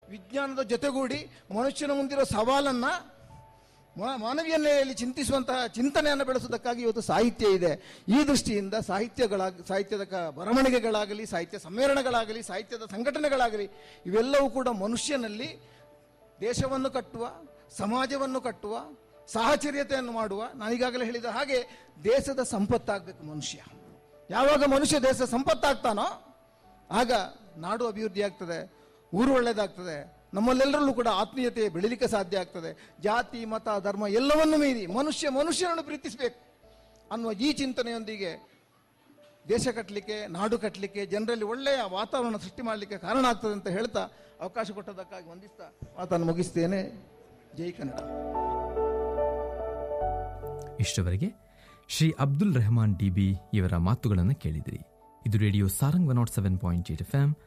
ವಿಜ್ಞಾನದ ಜೊತೆಗೂಡಿ ಮನುಷ್ಯನ ಮುಂದಿರೋ ಸವಾಲನ್ನ ಮಾ- ಮಾನವೀಯ ನೆಲೆಯಲ್ಲಿ ಚಿಂತಿಸುವಂತಹ ಚಿಂತನೆಯನ್ನು ಬೆಳೆಸುವುದಕ್ಕಾಗಿ ಇವತ್ತು ಸಾಹಿತ್ಯ ಇದೆ ಈ ದೃಷ್ಟಿಯಿಂದ ಸಾಹಿತ್ಯಗಳಾಗ ಸಾಹಿತ್ಯದ ಕ- ಬರವಣಿಗೆಗಳಾಗಲಿ ಸಾಹಿತ್ಯ ಸಮ್ಮೇಳನಗಳಾಗಲಿ ಸಾಹಿತ್ಯದ ಸಂಘಟನೆಗಳಾಗಲಿ ಇವೆಲ್ಲವೂ ಕೂಡ ಮನುಷ್ಯನಲ್ಲಿ ದೇಶವನ್ನು ಕಟ್ಟುವ ಸಮಾಜವನ್ನು ಕಟ್ಟುವ ಸಾಹಚರ್ಯತೆಯನ್ನು ಮಾಡುವ ನಾನೀಗಾಗಲೇ ಹೇಳಿದ ಹಾಗೆ ದೇಶದ ಸಂಪತ್ತಾಗಬೇಕು ಮನುಷ್ಯ ಯಾವಾಗ ಮನುಷ್ಯ ದೇಶ ಸಂಪತ್ತಾಗ್ತಾನೋ ಆಗ ನಾಡು ಅಭಿವೃದ್ಧಿ ಆಗ್ತದೆ ಊರು ಒಳ್ಳೆಯದಾಗ್ತದೆ ನಮ್ಮಲ್ಲೆಲ್ಲರಲ್ಲೂ ಕೂಡ ಆತ್ಮೀಯತೆ ಬೆಳಿಲಿಕ್ಕೆ ಸಾಧ್ಯ ಆಗ್ತದೆ ಜಾತಿ ಮತ ಧರ್ಮ ಎಲ್ಲವನ್ನೂ ಮೀರಿ ಮನುಷ್ಯ ಮನುಷ್ಯನನ್ನು ಪ್ರೀತಿಸಬೇಕು ಅನ್ನುವ ಈ ಚಿಂತನೆಯೊಂದಿಗೆ ದೇಶ ಕಟ್ಟಲಿಕ್ಕೆ ನಾಡು ಕಟ್ಟಲಿಕ್ಕೆ ಜನರಲ್ಲಿ ಒಳ್ಳೆಯ ವಾತಾವರಣ ಸೃಷ್ಟಿ ಮಾಡಲಿಕ್ಕೆ ಕಾರಣ ಆಗ್ತದೆ ಅಂತ ಹೇಳ್ತಾ ಅವಕಾಶ ಕೊಟ್ಟದಕ್ಕಾಗಿ ವಂದಿಸ್ತಾ ಮಾತನ್ನು ಮುಗಿಸ್ತೇನೆ ಜೈ ಕನ್ನಡ ಇಷ್ಟವರೆಗೆ ಶ್ರೀ ಅಬ್ದುಲ್ ರೆಹಮಾನ್ ಡಿಬಿ ಇವರ ಮಾತುಗಳನ್ನು ಕೇಳಿದಿರಿ ಇದು radio Sarang one nought seven point eight F